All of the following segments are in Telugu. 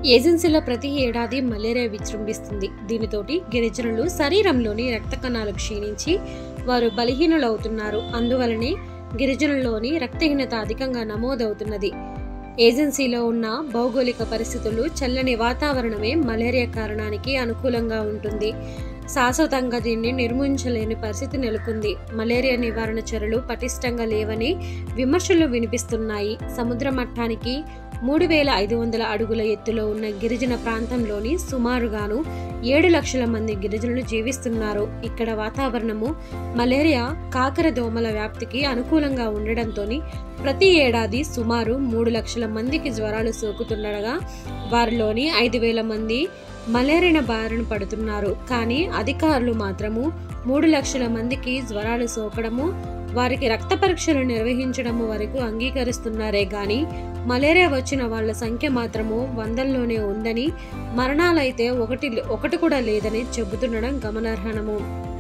ఏజెన్సీలో ప్రతి ఏడాది మలేరియా విజృంభిస్తుంది దీనితోటి గిరిజనులు శరీరంలోని రక్త కణాలు క్షీణించి వారు బలహీనులవుతున్నారు అందువలనే గిరిజనుల్లోని రక్తహీనత అధికంగా నమోదవుతున్నది ఏజెన్సీలో ఉన్న భౌగోళిక పరిస్థితులు చల్లని వాతావరణమే మలేరియా కారణానికి అనుకూలంగా ఉంటుంది శాశ్వతంగా దీన్ని నిర్మించలేని పరిస్థితి నెలకొంది మలేరియా నివారణ చర్యలు పటిష్టంగా లేవని విమర్శలు వినిపిస్తున్నాయి సముద్ర మట్టానికి మూడు వేల ఐదు వందల అడుగుల ఎత్తులో ఉన్న గిరిజన ప్రాంతంలోని సుమారుగాను ఏడు లక్షల మంది గిరిజనులు జీవిస్తున్నారు ఇక్కడ వాతావరణము మలేరియా కాకర దోమల వ్యాప్తికి అనుకూలంగా ఉండడంతో ప్రతి ఏడాది సుమారు మూడు లక్షల మందికి జ్వరాలు సోకుతుండగా వారిలోని ఐదు వేల మంది మలేరియా బారిన పడుతున్నారు కానీ అధికారులు మాత్రము మూడు లక్షల మందికి జ్వరాలు సోకడము వారికి రక్త పరీక్షలు నిర్వహించడము వరకు అంగీకరిస్తున్నారే గాని మలేరియా వచ్చిన వాళ్ళ సంఖ్య మాత్రము వందల్లోనే ఉందని మరణాలైతే ఒకటి ఒకటి కూడా లేదని చెబుతుండడం గమనార్హనము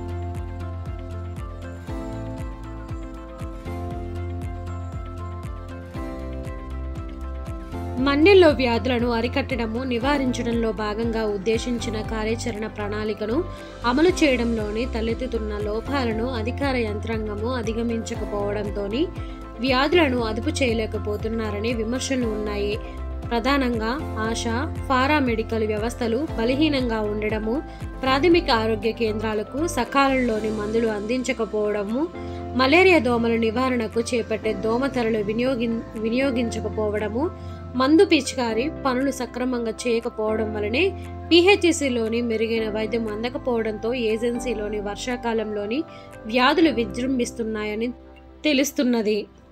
మన్నెల్లో వ్యాధులను అరికట్టడము నివారించడంలో భాగంగా ఉద్దేశించిన కార్యాచరణ ప్రణాళికను అమలు చేయడంలోని తలెత్తుతున్న లోపాలను అధికార యంత్రాంగము అధిగమించకపోవడంతో వ్యాధులను అదుపు చేయలేకపోతున్నారనే విమర్శలు ఉన్నాయి ప్రధానంగా ఆశా పారామెడికల్ వ్యవస్థలు బలహీనంగా ఉండడము ప్రాథమిక ఆరోగ్య కేంద్రాలకు సకాలంలోని మందులు అందించకపోవడము మలేరియా దోమల నివారణకు చేపట్టే దోమతెరలు వినియోగి వినియోగించకపోవడము మందు పిచికారి పనులు సక్రమంగా చేయకపోవడం వలనే పిహెచ్సిలోని మెరుగైన వైద్యం అందకపోవడంతో ఏజెన్సీలోని వర్షాకాలంలోని వ్యాధులు విజృంభిస్తున్నాయని తెలుస్తున్నది